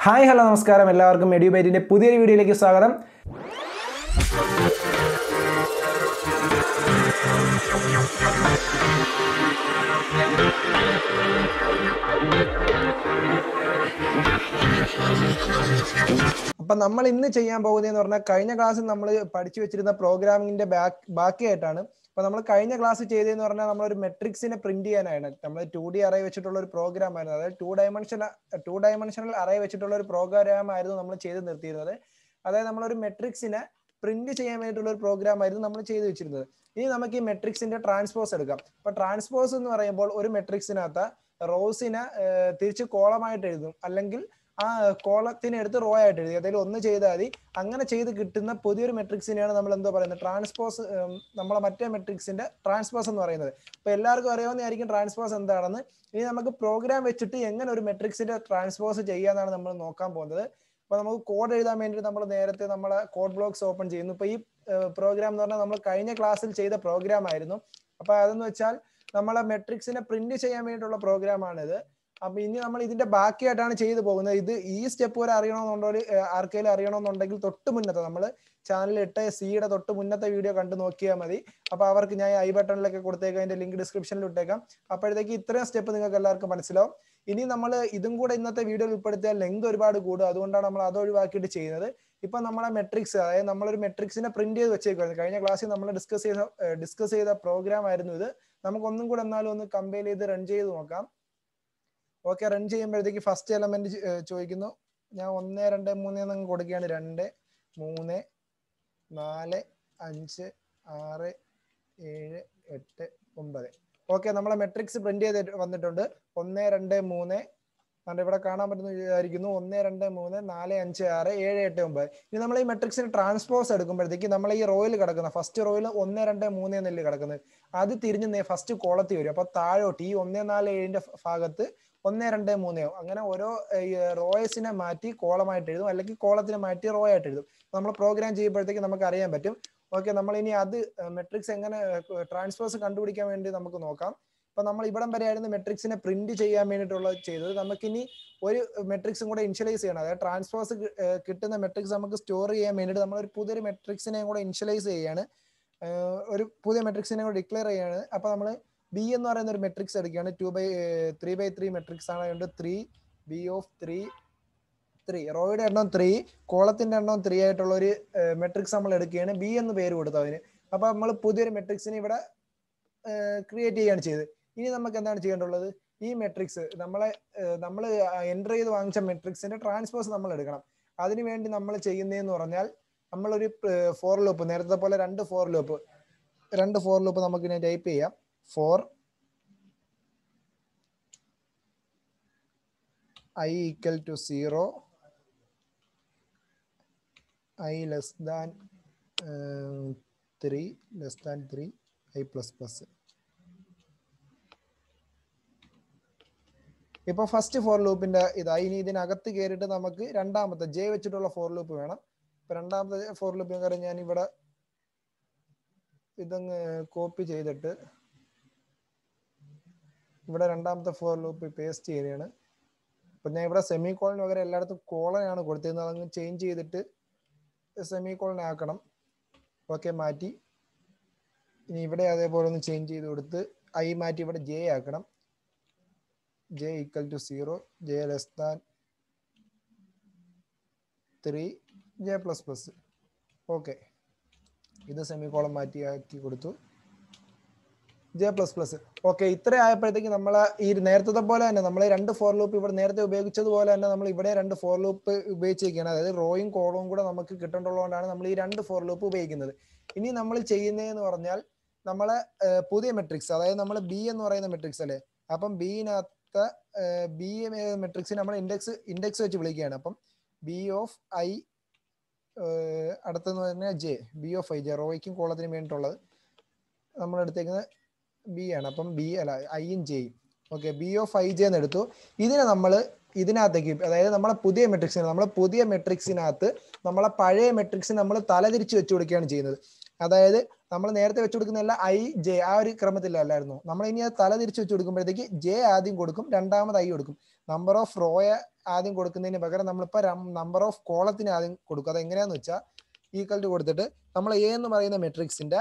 hi hello നമസ്കാരം എല്ലാവർക്കും മെഡിയുബൈറ്റിൻ്റെ പുതിയൊരു വീഡിയോയിലേക്ക് സ്വാഗതം അപ്പം നമ്മൾ ഇന്ന് ചെയ്യാൻ പോകുന്നതെന്ന് പറഞ്ഞാൽ കഴിഞ്ഞ ക്ലാസ്സിൽ നമ്മൾ പഠിച്ചു വെച്ചിരുന്ന പ്രോഗ്രാമിങ്ങിന്റെ ബാക്ക് ബാക്കിയായിട്ടാണ് അപ്പൊ നമ്മൾ കഴിഞ്ഞ ക്ലാസ് ചെയ്തതെന്ന് പറഞ്ഞാൽ നമ്മൾ ഒരു മെട്രിക്സിനെ പ്രിന്റ് ചെയ്യാനാണ് നമ്മൾ ടു ഡി അറേ വെച്ചിട്ടുള്ള ഒരു പ്രോഗ്രാം ആയിരുന്നു അതായത് two dimension two dimensional array വെച്ചിട്ടുള്ള ഒരു പ്രോഗ്രാം ആയിരുന്നു നമ്മൾ ചെയ്ത് നിർത്തിയിരുന്നത് അതായത് നമ്മളൊരു മെട്രിക്സിനെ പ്രിന്റ് ചെയ്യാൻ വേണ്ടിയിട്ടുള്ള ഒരു പ്രോഗ്രാം ആയിരുന്നു നമ്മൾ ചെയ്തു വെച്ചിരുന്നത് ഇനി നമുക്ക് ഈ മെട്രിക്സിന്റെ ട്രാൻസ്പോസ് എടുക്കാം അപ്പൊ ട്രാൻസ്പോസ് എന്ന് പറയുമ്പോൾ ഒരു മെട്രിക്സിനകത്ത് റോസിനെ തിരിച്ച് കോളമായിട്ട് എഴുതും അല്ലെങ്കിൽ ആ കോളത്തിനെ എടുത്ത് റോ ആയിട്ട് എഴുതി അതായത് ഒന്ന് ചെയ്താൽ മതി അങ്ങനെ ചെയ്ത് കിട്ടുന്ന പുതിയൊരു മെട്രിക്സിനെയാണ് നമ്മൾ എന്തോ പറയുന്നത് ട്രാൻസ്പോസ് നമ്മളെ മറ്റേ മെട്രിക്സിന്റെ ട്രാൻസ്പോസ് എന്ന് പറയുന്നത് അപ്പൊ എല്ലാവർക്കും അറിയാവുന്നതായിരിക്കും ട്രാൻസ്പോസ് എന്താണെന്ന് ഇനി നമുക്ക് പ്രോഗ്രാം വെച്ചിട്ട് എങ്ങനെ ഒരു മെട്രിക്സിന്റെ ട്രാൻസ്പോസ് ചെയ്യാന്നാണ് നമ്മൾ നോക്കാൻ പോകുന്നത് അപ്പൊ നമുക്ക് കോഡ് എഴുതാൻ വേണ്ടി നമ്മൾ നേരത്തെ നമ്മളെ കോഡ് ബ്ലോക്സ് ഓപ്പൺ ചെയ്യുന്നു ഇപ്പൊ ഈ പ്രോഗ്രാം എന്ന് പറഞ്ഞാൽ നമ്മൾ കഴിഞ്ഞ ക്ലാസ്സിൽ ചെയ്ത പ്രോഗ്രാം ആയിരുന്നു അപ്പൊ അതെന്ന് വെച്ചാൽ നമ്മളെ മെട്രിക്സിനെ പ്രിന്റ് ചെയ്യാൻ വേണ്ടിയിട്ടുള്ള പ്രോഗ്രാം ആണിത് അപ്പൊ ഇനി നമ്മൾ ഇതിന്റെ ബാക്കിയായിട്ടാണ് ചെയ്തു പോകുന്നത് ഇത് ഈ സ്റ്റെപ്പ് വരെ അറിയണമെന്നുണ്ടോ ആർക്കെങ്കിലും അറിയണമെന്നുണ്ടെങ്കിൽ തൊട്ട് മുന്നത്തെ നമ്മൾ ചാനലിൽ ഇട്ട സിയുടെ തൊട്ട് മുന്നത്തെ വീഡിയോ കണ്ടു നോക്കിയാൽ മതി അപ്പൊ അവർക്ക് ഞാൻ ഐ ബട്ടണിലൊക്കെ കൊടുത്തേക്കാം അതിന്റെ ലിങ്ക് ഡിസ്ക്രിപ്ഷനിൽ ഇട്ടേക്കാം അപ്പോഴത്തേക്ക് ഇത്രയും സ്റ്റെപ്പ് നിങ്ങൾക്ക് എല്ലാവർക്കും മനസ്സിലാവും ഇനി നമ്മൾ ഇതും കൂടെ ഇന്നത്തെ വീഡിയോയിൽ ഉൾപ്പെടുത്തിയാൽ ലെങ്ത് ഒരുപാട് കൂടും അതുകൊണ്ടാണ് നമ്മൾ അത് ഒഴിവാക്കിയിട്ട് ചെയ്യുന്നത് ഇപ്പൊ നമ്മളെ മെട്രിക്സ് അതായത് നമ്മളൊരു മെട്രിക്സിനെ പ്രിന്റ് ചെയ്ത് വെച്ചേക്കുവായിരുന്നു കഴിഞ്ഞ ക്ലാസ്സിൽ നമ്മൾ ഡിസ്കസ് ചെയ്ത ഡിസ്കസ് ചെയ്ത പ്രോഗ്രാം ആയിരുന്നു ഇത് നമുക്ക് ഒന്നും കൂടെ എന്നാലും ഒന്ന് കമ്പയർ ചെയ്ത് റൺ ചെയ്ത് നോക്കാം ഓക്കെ റൺ ചെയ്യുമ്പോഴത്തേക്ക് ഫസ്റ്റ് എലമെന്റ് ചോദിക്കുന്നു ഞാൻ ഒന്ന് രണ്ട് മൂന്ന് എന്നങ്ങ് കൊടുക്കുകയാണ് രണ്ട് മൂന്ന് നാല് അഞ്ച് ആറ് ഏഴ് എട്ട് ഒമ്പത് ഓക്കെ നമ്മളെ മെട്രിക്സ് പ്രിന്റ് ചെയ്ത് വന്നിട്ടുണ്ട് ഒന്ന് രണ്ട് മൂന്ന് അതുകൊണ്ട് ഇവിടെ കാണാൻ പറ്റുന്ന വിചാരിക്കുന്നു ഒന്ന് രണ്ട് മൂന്ന് നാല് അഞ്ച് ആറ് ഏഴ് എട്ട് ഒമ്പത് ഇനി നമ്മൾ ഈ മെട്രിക്സിന് ട്രാൻസ്പോസ് എടുക്കുമ്പോഴത്തേക്ക് നമ്മൾ ഈ റോയിൽ കിടക്കുന്ന ഫസ്റ്റ് റോയിൽ ഒന്ന് രണ്ട് മൂന്ന് എന്നല്ലേ കിടക്കുന്നത് അത് തിരിഞ്ഞ് ഫസ്റ്റ് കോളത്തിൽ വരും അപ്പൊ താഴോട്ട് ഈ ഒന്ന് നാല് ഏഴിന്റെ ഭാഗത്ത് ഒന്ന് രണ്ട് മൂന്നോ അങ്ങനെ ഓരോ റോയസിനെ മാറ്റി കോളമായിട്ട് എഴുതും അല്ലെങ്കിൽ കോളത്തിനെ മാറ്റി റോ ആയിട്ട് എഴുതും നമ്മൾ പ്രോഗ്രാം ചെയ്യുമ്പോഴത്തേക്ക് നമുക്ക് അറിയാൻ പറ്റും ഓക്കെ നമ്മൾ ഇനി അത് മെട്രിക്സ് എങ്ങനെ ട്രാൻസ്ഫേഴ്സ് കണ്ടുപിടിക്കാൻ വേണ്ടി നമുക്ക് നോക്കാം ഇപ്പൊ നമ്മൾ ഇവിടം വരെ ആയിരുന്നു മെട്രിക്സിനെ പ്രിന്റ് ചെയ്യാൻ വേണ്ടിയിട്ടുള്ളത് ചെയ്തത് നമുക്കിനി ഒരു മെട്രിക്സും കൂടെ ഇനിഷ്യലൈസ് ചെയ്യണം അതായത് ട്രാൻസ്ഫേഴ്സ് കിട്ടുന്ന മെട്രിക്സ് നമുക്ക് സ്റ്റോർ ചെയ്യാൻ വേണ്ടിയിട്ട് നമ്മൾ ഒരു പുതിയൊരു മെട്രിക്സിനെയും കൂടെ ഇനിഷ്യലൈസ് ചെയ്യാണ് ഒരു പുതിയ മെട്രിക്സിനെ കൂടെ ഡിക്ലെയർ ചെയ്യാണ് അപ്പൊ നമ്മൾ ബി എന്ന് പറയുന്ന ഒരു മെട്രിക്സ് എടുക്കുകയാണ് two by three by three matrix ആണ് അതുകൊണ്ട് three B of three three റോയുടെ എണ്ണം ത്രീ കോളത്തിന്റെ എണ്ണം ത്രീ ആയിട്ടുള്ള ഒരു മെട്രിക്സ് നമ്മൾ എടുക്കുകയാണ് ബി എന്ന് പേര് കൊടുത്തു അതിന് അപ്പൊ നമ്മൾ പുതിയൊരു മെട്രിക്സിനെ ഇവിടെ ക്രിയേറ്റ് ചെയ്യാണ് ചെയ്ത് ഇനി നമുക്ക് എന്താണ് ചെയ്യേണ്ടുള്ളത് ഈ മെട്രിക്സ് നമ്മളെ നമ്മൾ എൻ്റർ ചെയ്ത് വാങ്ങിച്ച മെട്രിക്സിന്റെ ട്രാൻസ്പോസ് നമ്മൾ എടുക്കണം അതിനു വേണ്ടി നമ്മൾ ചെയ്യുന്നതെന്ന് പറഞ്ഞാൽ നമ്മളൊരു ഫോർ ലൂപ്പ് നേരത്തെ പോലെ രണ്ട് ഫോർ ലൂപ്പ് രണ്ട് ഫോർ ലൂപ്പ് നമുക്ക് ഇനി ടൈപ്പ് ചെയ്യാം for i equal to 0 i less than uh, 3 less than 3 i plus plus ഇപ്പൊ ഫസ്റ്റ് ഫോർ ലൂപ്പിന്റെ ഇതാ ഇനി ഇതിനകത്ത് കയറിയിട്ട് നമുക്ക് രണ്ടാമത്തെ ജെ വെച്ചിട്ടുള്ള ഫോർ ലൂപ്പ് വേണം ഇപ്പൊ രണ്ടാമത്തെ ഫോർ ലൂപ്പിന് കാര്യം ഞാൻ ഇവിടെ ഇതങ്ങ് കോപ്പി ചെയ്തിട്ട് ഇവിടെ രണ്ടാമത്തെ ഫോർ ലൂപ്പ് പേസ്റ്റ് ചെയ്യുകയാണ് അപ്പൊ ഞാൻ ഇവിടെ സെമി കോളിന് പകരം എല്ലായിടത്തും കോളനാണ് കൊടുത്തിരുന്നത് അതങ്ങ് ചേഞ്ച് ചെയ്തിട്ട് സെമി കോളൻ ആക്കണം ഓക്കെ മാറ്റി ഇനി ഇവിടെ അതേപോലെ ഒന്ന് ചേഞ്ച് ചെയ്ത് കൊടുത്ത് ഐ മാറ്റി ഇവിടെ ജെ ആക്കണം J equal to zero J less than three J plus plus okay ഇത് സെമി കോളം മാറ്റി ആക്കി കൊടുത്തു ജെ പ്ലസ് പ്ലസ് ഓക്കെ ഇത്ര ആയപ്പോഴത്തേക്ക് നമ്മൾ ഈ നേരത്തെ പോലെ തന്നെ നമ്മൾ രണ്ട് ഫോർ ലൂപ്പ് ഇവിടെ നേരത്തെ ഉപയോഗിച്ചതുപോലെ തന്നെ നമ്മൾ ഇവിടെ രണ്ട് ഫോർ ലൂപ്പ് ഉപയോഗിച്ചിരിക്കുകയാണ് അതായത് റോയും കോളവും കൂടെ നമുക്ക് കിട്ടേണ്ടതുകൊണ്ടാണ് നമ്മൾ ഈ രണ്ട് ഫോർ ലൂപ്പ് ഉപയോഗിക്കുന്നത് ഇനി നമ്മൾ ചെയ്യുന്നതെന്ന് പറഞ്ഞാൽ നമ്മളെ പുതിയ മെട്രിക്സ് അതായത് നമ്മൾ ബി എന്ന് പറയുന്ന മെട്രിക്സ് അല്ലേ അപ്പം ബിനകത്ത് ബി മെട്രിക്സിന് നമ്മൾ ഇൻഡെക്സ് ഇൻഡെക്സ് വെച്ച് വിളിക്കുകയാണ് അപ്പം ബി ഓഫ് ഐ അടുത്തെന്ന് പറഞ്ഞാൽ J B of I J റോയ്ക്കും കോളത്തിനും വേണ്ടിയിട്ടുള്ളത് നമ്മൾ എടുത്തേക്കുന്നത് ബി ആണ് അപ്പം ബി അല്ല ഐയും ജെയും okay B of I J എന്ന് എടുത്തു ഇതിനെ നമ്മൾ ഇതിനകത്തേക്ക് അതായത് നമ്മളെ പുതിയ മെട്രിക്സിന് നമ്മളെ പുതിയ മെട്രിക്സിനകത്ത് നമ്മളെ പഴയ മെട്രിക്സിന് നമ്മൾ തലതിരിച്ച് വെച്ച് കൊടുക്കുകയാണ് ചെയ്യുന്നത് അതായത് നമ്മൾ നേരത്തെ വെച്ച് കൊടുക്കുന്ന എല്ലാം ഐ ജെ ആ ഒരു ക്രമത്തിലല്ലായിരുന്നു നമ്മൾ ഇനി അത് തല തിരിച്ച് വെച്ച് കൊടുക്കുമ്പോഴത്തേക്ക് ജെ ആദ്യം കൊടുക്കും രണ്ടാമത് ഐ കൊടുക്കും നമ്പർ ഓഫ് റോയ ആദ്യം കൊടുക്കുന്നതിന് പകരം നമ്മളിപ്പോ നമ്പർ ഓഫ് കോളത്തിന് ആദ്യം കൊടുക്കും അത് എങ്ങനെയാന്ന് വെച്ചാൽ ഈക്വൽ ടു കൊടുത്തിട്ട് നമ്മൾ എ എന്ന് പറയുന്ന മെട്രിക്സിന്റെ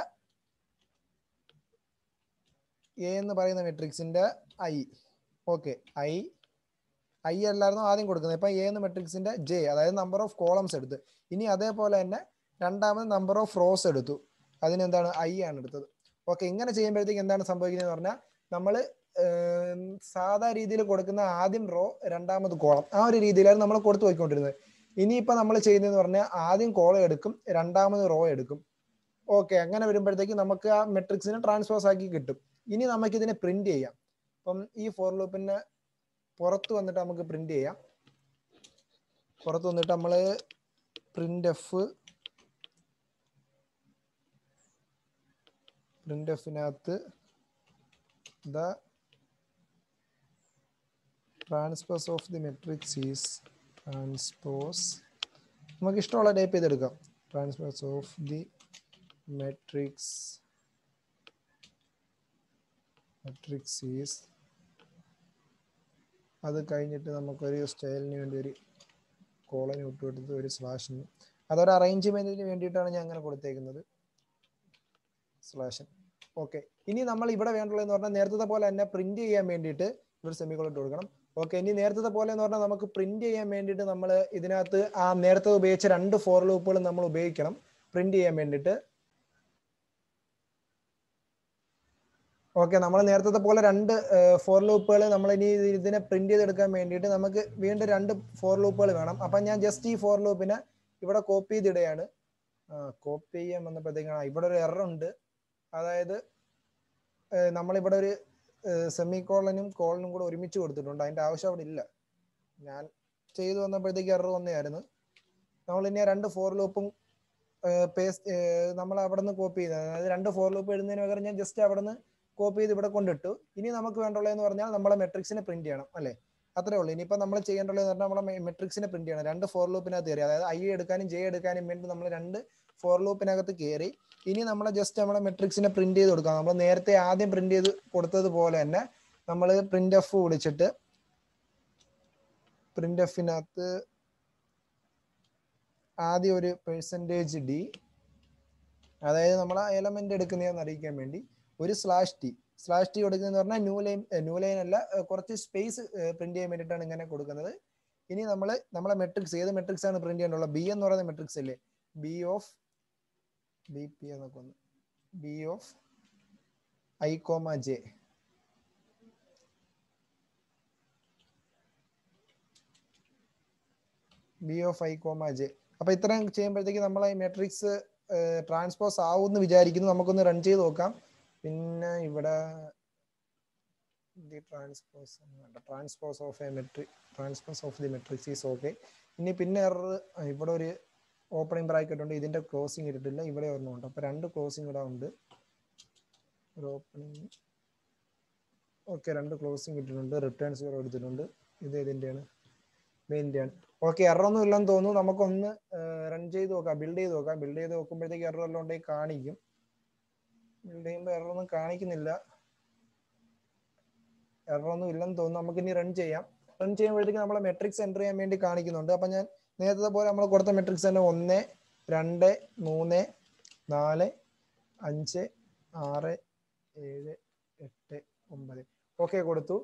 എ എന്ന് പറയുന്ന മെട്രിക്സിന്റെ ഐ ഓക്കെ ഐ ഐ അല്ലായിരുന്നു ആദ്യം കൊടുക്കുന്നത് ഇപ്പൊ എ എന്ന മെട്രിക്സിന്റെ ജെ അതായത് നമ്പർ ഓഫ് കോളംസ് എടുത്ത് ഇനി അതേപോലെ തന്നെ രണ്ടാമത് നമ്പർ ഓഫ് റോസ് എടുത്തു അതിനെന്താണ് ഐ ആണ് എടുത്തത് ഓക്കെ ഇങ്ങനെ ചെയ്യുമ്പോഴത്തേക്ക് എന്താണ് സംഭവിക്കുന്നത് പറഞ്ഞാൽ നമ്മൾ സാധാ രീതിയിൽ കൊടുക്കുന്ന ആദ്യം റോ രണ്ടാമത് കോളം ആ ഒരു രീതിയിലാണ് നമ്മൾ കൊടുത്തു പോയിക്കൊണ്ടിരുന്നത് ഇനിയിപ്പോൾ നമ്മൾ ചെയ്യുന്നതെന്ന് പറഞ്ഞാൽ ആദ്യം കോളം എടുക്കും രണ്ടാമത് റോ എടുക്കും ഓക്കെ അങ്ങനെ വരുമ്പോഴത്തേക്ക് നമുക്ക് ആ മെട്രിക്സിനെ ട്രാൻസ്പോസ് ആക്കി കിട്ടും ഇനി നമുക്ക് ഇതിനെ പ്രിന്റ് ചെയ്യാം അപ്പം ഈ ഫോർ ലൂപ്പിനെ പുറത്ത് വന്നിട്ട് നമുക്ക് പ്രിന്റ് ചെയ്യാം പുറത്ത് വന്നിട്ട് നമ്മൾ പ്രിന്റ് എഫ് പ്രിന്റ് എഫിനകത്ത് the transpose of the matrix is transpose നമുക്ക് ഇഷ്ടമുള്ള ടൈപ്പ് ചെയ്തെടുക്കാം transpose of the matrix matrix is അത് കഴിഞ്ഞിട്ട് നമുക്കൊരു സ്റ്റൈലിന് വേണ്ടി ഒരു കോളനി വിട്ടുകൊടുത്ത് ഒരു സ്ലാഷിന് അതൊരു അറേഞ്ച്മെന്റിന് വേണ്ടിയിട്ടാണ് ഞാൻ അങ്ങനെ കൊടുത്തേക്കുന്നത് സ്ലാഷൻ ഓക്കെ ഇനി നമ്മൾ ഇവിടെ വേണ്ടുള്ളതെന്ന് പറഞ്ഞാൽ നേരത്തെ പോലെ തന്നെ പ്രിന്റ് ചെയ്യാൻ വേണ്ടിയിട്ട് ഇവിടെ സെമിക്കോൾ ഇട്ട് കൊടുക്കണം ഓക്കെ ഇനി നേരത്തെ പോലെ എന്ന് പറഞ്ഞാൽ നമുക്ക് പ്രിന്റ് ചെയ്യാൻ വേണ്ടിയിട്ട് നമ്മൾ ഇതിനകത്ത് ആ നേരത്തെ ഉപയോഗിച്ച രണ്ട് ഫോർ ലൂപ്പുകൾ നമ്മൾ ഉപയോഗിക്കണം പ്രിന്റ് ചെയ്യാൻ വേണ്ടിയിട്ട് ഓക്കെ നമ്മൾ നേരത്തെ പോലെ രണ്ട് ഫോർ ലൂപ്പുകൾ നമ്മൾ ഇനി ഇതിനെ പ്രിന്റ് ചെയ്തെടുക്കാൻ വേണ്ടിയിട്ട് നമുക്ക് വീണ്ടും രണ്ട് ഫോർ ലൂപ്പുകൾ വേണം അപ്പം ഞാൻ ജസ്റ്റ് ഈ ഫോർ ലൂപ്പിനെ ഇവിടെ കോപ്പി ചെയ്തിടുകയാണ് കോപ്പി ചെയ്യാൻ വന്നപ്പോഴത്തേക്കാണ് ഇവിടെ ഒരു എറർ ഉണ്ട് അതായത് നമ്മളിവിടെ ഒരു സെമി കോളനും കോളനും കൂടെ ഒരുമിച്ച് കൊടുത്തിട്ടുണ്ട് അതിന്റെ ആവശ്യം അവിടെ ഇല്ല ഞാൻ ചെയ്തു വന്നപ്പോഴത്തേക്ക് എറർ വന്നതായിരുന്നു നമ്മൾ ഇനി രണ്ട് ഫോർ ലൂപ്പും പേസ്റ്റ് നമ്മൾ അവിടെ നിന്ന് കോപ്പി ചെയ്തത് അതായത് രണ്ട് ഫോർ ലൂപ്പ് എഴുതുന്നതിന് പകരം ഞാൻ ജസ്റ്റ് അവിടെ നിന്ന് കോപ്പി ചെയ്ത് ഇവിടെ കൊണ്ടിട്ടു ഇനി നമുക്ക് വേണ്ടുള്ളതെന്ന് പറഞ്ഞാൽ നമ്മളെ മെട്രിക്സിനെ പ്രിന്റ് ചെയ്യണം അല്ലേ അത്രേ ഉള്ളൂ ഇനിയിപ്പോൾ നമ്മൾ ചെയ്യേണ്ടതെന്ന് പറഞ്ഞാൽ നമ്മളെ മെട്രിക്സിനെ പ്രിന്റ് ചെയ്യണം രണ്ട് ഫോർ ലൂപ്പിനകത്ത് കയറി അതായത് ഐ എടുക്കാനും ജെ എടുക്കാനും വേണ്ടി നമ്മൾ രണ്ട് ഫോർ ലൂപ്പിനകത്ത് കയറി ഇനി നമ്മൾ ജസ്റ്റ് നമ്മളെ മെട്രിക്സിനെ പ്രിന്റ് ചെയ്ത് കൊടുക്കാം നമ്മൾ നേരത്തെ ആദ്യം പ്രിന്റ് ചെയ്ത് കൊടുത്തതുപോലെ തന്നെ നമ്മൾ പ്രിന്റ് എഫ് വിളിച്ചിട്ട് പ്രിന്റ് എഫിനകത്ത് ആദ്യം ഒരു പെർസെൻറ്റേജ് ഡി അതായത് നമ്മൾ ആ എലമെന്റ് എടുക്കുന്നതെന്ന് അറിയിക്കാൻ വേണ്ടി ഒരു സ്ലാഷ് ടി സ്ലാഷ് ടി കൊടുക്കുന്നതെന്ന് പറഞ്ഞാൽ ന്യൂ ലൈൻ ന്യൂ ലൈൻ അല്ല കുറച്ച് സ്പേസ് പ്രിന്റ് ചെയ്യാൻ വേണ്ടിയിട്ടാണ് ഇങ്ങനെ കൊടുക്കുന്നത് ഇനി നമ്മൾ നമ്മളെ മെട്രിക്സ് ഏത് മെട്രിക്സ് ആണ് പ്രിന്റ് ചെയ്യാനുള്ളത് ബി എന്ന് പറയുന്ന മെട്രിക്സ് അല്ലേ ബി ഓഫ് ബി പി എന്നൊക്കെ ഒന്ന് B of I comma J B of I comma J അപ്പൊ ഇത്രയും ചെയ്യുമ്പോഴത്തേക്ക് നമ്മൾ ഈ മെട്രിക്സ് ട്രാൻസ്പോസ് ആവും എന്ന് വിചാരിക്കുന്നു നമുക്കൊന്ന് റൺ ചെയ്ത് നോക്കാം പിന്നെ ഇവിടെ the transpose transpose of a matrix transpose of the matrix is okay ഇനി പിന്നെ എറർ ഇവിടെ ഒരു ഓപ്പണിംഗ് ബ്രാക്കറ്റ് ഉണ്ട് ഇതിന്റെ ക്ലോസിംഗ് ഇട്ടിട്ടില്ല ഇവിടെ ഒരെണ്ണമുണ്ട് അപ്പൊ രണ്ട് ക്ലോസിംഗ് ഇവിടെ ഉണ്ട് ഒരു ഓപ്പണിംഗ് ഓക്കെ രണ്ട് ക്ലോസിംഗ് ഇട്ടിട്ടുണ്ട് റിട്ടേൺ സീറോ എടുത്തിട്ടുണ്ട് ഇത് ഇതിന്റെയാണ് മെയിൻ്റെയാണ് ഓക്കെ എറർ ഒന്നും ഇല്ലെന്ന് തോന്നുന്നു നമുക്കൊന്ന് റൺ ചെയ്ത് നോക്കാം ബിൽഡ് ചെയ്ത് നോക്കാം ബിൽഡ് ചെയ്ത് നോക്കുമ്പോഴത്തേക്ക് എറർ എല്ലാം ഉണ്ടെങ്കിൽ കാണിക്കും ബിൽഡ് ചെയ്യുമ്പോൾ എറർ ഒന്നും കാണിക്കുന്നില്ല എറർ ഒന്നും ഇല്ലെന്ന് തോന്നുന്നു നമുക്ക് ഇനി റൺ ചെയ്യാം റൺ ചെയ്യുമ്പോഴത്തേക്ക് നമ്മളെ മെട്രിക്സ് എൻ്റർ ചെയ്യാൻ വേണ്ടി കാണിക്കുന്നുണ്ട് അപ്പം ഞാൻ നേരത്തെ പോലെ നമ്മൾ കൊടുത്ത മെട്രിക്സ് തന്നെ ഒന്ന് രണ്ട് മൂന്ന് നാല് അഞ്ച് ആറ് ഏഴ് എട്ട് ഒമ്പത് ഓക്കെ കൊടുത്തു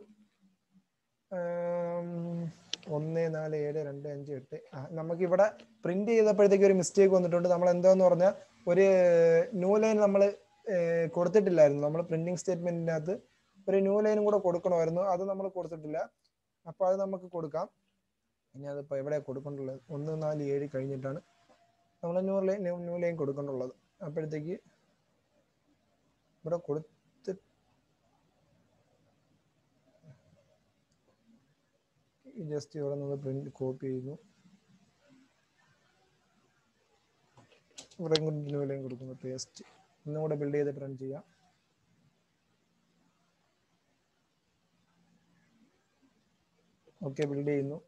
ഒന്ന് നാല് ഏഴ് രണ്ട് അഞ്ച് എട്ട് നമുക്ക് ഇവിടെ പ്രിന്റ് ചെയ്തപ്പോഴത്തേക്ക് ഒരു മിസ്റ്റേക്ക് വന്നിട്ടുണ്ട് നമ്മൾ എന്താന്ന് പറഞ്ഞാൽ ഒരു ന്യൂ ലൈൻ നമ്മൾ കൊടുത്തിട്ടില്ലായിരുന്നു നമ്മൾ പ്രിന്റിംഗ് സ്റ്റേറ്റ്മെന്റിനകത്ത് ഒരു ന്യൂ ലൈനും കൂടെ കൊടുക്കണമായിരുന്നു അത് നമ്മൾ കൊടുത്തിട്ടില്ല അപ്പൊ അത് നമുക്ക് കൊടുക്കാം ഇനി അതിപ്പോ എവിടെ കൊടുക്കേണ്ടുള്ളത് ഒന്ന് നാല് ഏഴ് കഴിഞ്ഞിട്ടാണ് നമ്മൾ ന്യൂ ലൈൻ ന്യൂ ലൈൻ കൊടുക്കേണ്ടുള്ളത് അപ്പോഴത്തേക്ക് ഇവിടെ കൊടുത്ത് ജസ്റ്റ് ഇവിടെ നിന്ന് പ്രിന്റ് കോപ്പി ചെയ്യുന്നു ഇവിടെ ന്യൂ ലൈൻ കൊടുക്കുന്നു പേസ്റ്റ് ഒന്നും കൂടെ ബിൽഡ് ചെയ്തിട്ട് റൺ ചെയ്യാം ഓക്കെ ബിൽഡ് ചെയ്യുന്നു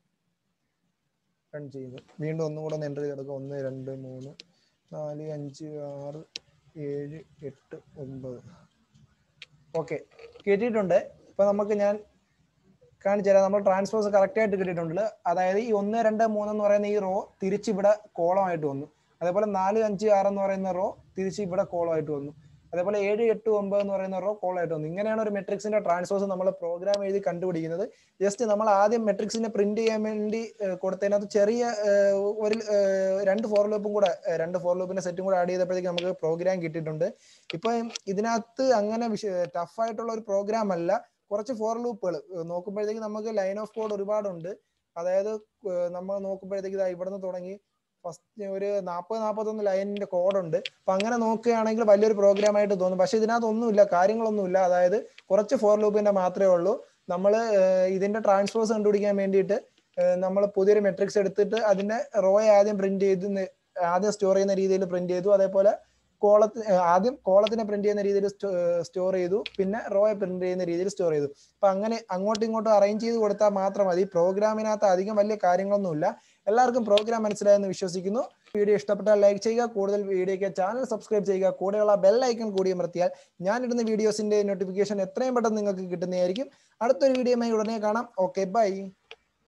റൺ ചെയ്യുന്നു വീണ്ടും ഒന്നും കൂടെ എൻ്റർ ചെയ്തെടുക്കുക ഒന്ന് രണ്ട് മൂന്ന് നാല് അഞ്ച് ആറ് ഏഴ് എട്ട് ഒമ്പത് ഓക്കെ കിട്ടിയിട്ടുണ്ട് ഇപ്പൊ നമുക്ക് ഞാൻ കാണിച്ചു തരാം നമ്മൾ ട്രാൻസ്പോസ് കറക്റ്റ് ആയിട്ട് കിട്ടിയിട്ടുണ്ട് അതായത് ഈ ഒന്ന് രണ്ട് മൂന്ന് എന്ന് പറയുന്ന ഈ റോ തിരിച്ച് ഇവിടെ കോളമായിട്ട് വന്നു അതേപോലെ നാല് അഞ്ച് ആറ് എന്ന് പറയുന്ന റോ തിരിച്ച് ഇവിടെ കോളമായിട്ട് വന്നു അതേപോലെ ഏഴ് എട്ട് ഒമ്പത് എന്ന് പറയുന്ന റോ കോളായിട്ട് വന്നു ഇങ്ങനെയാണ് ഒരു മെട്രിക്സിന്റെ ട്രാൻസ്പോസ് നമ്മൾ പ്രോഗ്രാം എഴുതി കണ്ടുപിടിക്കുന്നത് ജസ്റ്റ് നമ്മൾ ആദ്യം മെട്രിക്സിനെ പ്രിന്റ് ചെയ്യാൻ വേണ്ടി ഏഹ്, കൊടുത്തതിനകത്ത് ചെറിയ ഏഹ്, ഒരു ഏഹ്, രണ്ട് ഫോർ ലൂപ്പും കൂടെ ഏഹ്, രണ്ട് ഫോർ ലൂപ്പിന്റെ സെറ്റും കൂടെ ആഡ് ചെയ്തപ്പോഴത്തേക്ക് നമുക്ക് പ്രോഗ്രാം കിട്ടിയിട്ടുണ്ട് ഇപ്പൊ ഇതിനകത്ത് അങ്ങനെ ടഫ് ആയിട്ടുള്ള ഒരു പ്രോഗ്രാം അല്ല കുറച്ച് ഫോർ ലൂപ്പുകൾ നോക്കുമ്പോഴത്തേക്ക് നമുക്ക് ലൈൻ ഓഫ് കോഡ് ഒരുപാടുണ്ട് അതായത് ഏഹ്, നമ്മൾ നോക്കുമ്പോഴത്തേക്ക് ഇതാ ഇവിടുന്ന് തുടങ്ങി ഫസ്റ്റ് ഒരു നാൽപ്പത് നാൽപ്പത്തൊന്ന് ലൈനിന്റെ കോഡുണ്ട് അപ്പൊ അങ്ങനെ നോക്കുകയാണെങ്കിൽ വലിയൊരു പ്രോഗ്രാം ആയിട്ട് തോന്നും പക്ഷെ ഇതിനകത്ത് ഒന്നുമില്ല കാര്യങ്ങളൊന്നുമില്ല അതായത് കുറച്ച് ഫോർ ലൂപ്പിന്റെ മാത്രമേ ഉള്ളൂ നമ്മൾ ഇതിന്റെ ട്രാൻസ്ഫേഴ്സ് കണ്ടുപിടിക്കാൻ വേണ്ടിയിട്ട് നമ്മൾ പുതിയൊരു മെട്രിക്സ് എടുത്തിട്ട് അതിന്റെ റോയെ ആദ്യം പ്രിന്റ് ചെയ്ത് ന- ആദ്യം സ്റ്റോർ ചെയ്യുന്ന രീതിയിൽ പ്രിന്റ് ചെയ്തു അതേപോലെ കോളത്തിന് ആദ്യം കോളത്തിനെ പ്രിന്റ് ചെയ്യുന്ന രീതിയിൽ സ്റ്റോർ ചെയ്തു പിന്നെ റോയെ പ്രിന്റ് ചെയ്യുന്ന രീതിയിൽ സ്റ്റോർ ചെയ്തു അപ്പൊ അങ്ങനെ അങ്ങോട്ടും ഇങ്ങോട്ടും അറേഞ്ച് ചെയ്ത് കൊടുത്താൽ മാത്രം മതി പ്രോഗ്രാമിനകത്ത് അധികം വലിയ കാര്യങ്ങളൊന്നുമില്ല എല്ലാവർക്കും പ്രോഗ്രാം മനസ്സിലായെന്ന് വിശ്വസിക്കുന്നു വീഡിയോ ഇഷ്ടപ്പെട്ടാൽ ലൈക്ക് ചെയ്യുക കൂടുതൽ വീഡിയോയ്ക്ക് ചാനൽ സബ്സ്ക്രൈബ് ചെയ്യുക കൂടെയുള്ള ബെൽ ഐക്കൺ കൂടി അമർത്തിയാൽ ഞാനിടുന്ന വീഡിയോസിന്റെ നോട്ടിഫിക്കേഷൻ എത്രയും പെട്ടെന്ന് നിങ്ങൾക്ക് കിട്ടുന്നതായിരിക്കും അടുത്തൊരു വീഡിയോയുമായി ഉടനെ കാണാം ഓക്കെ ബൈ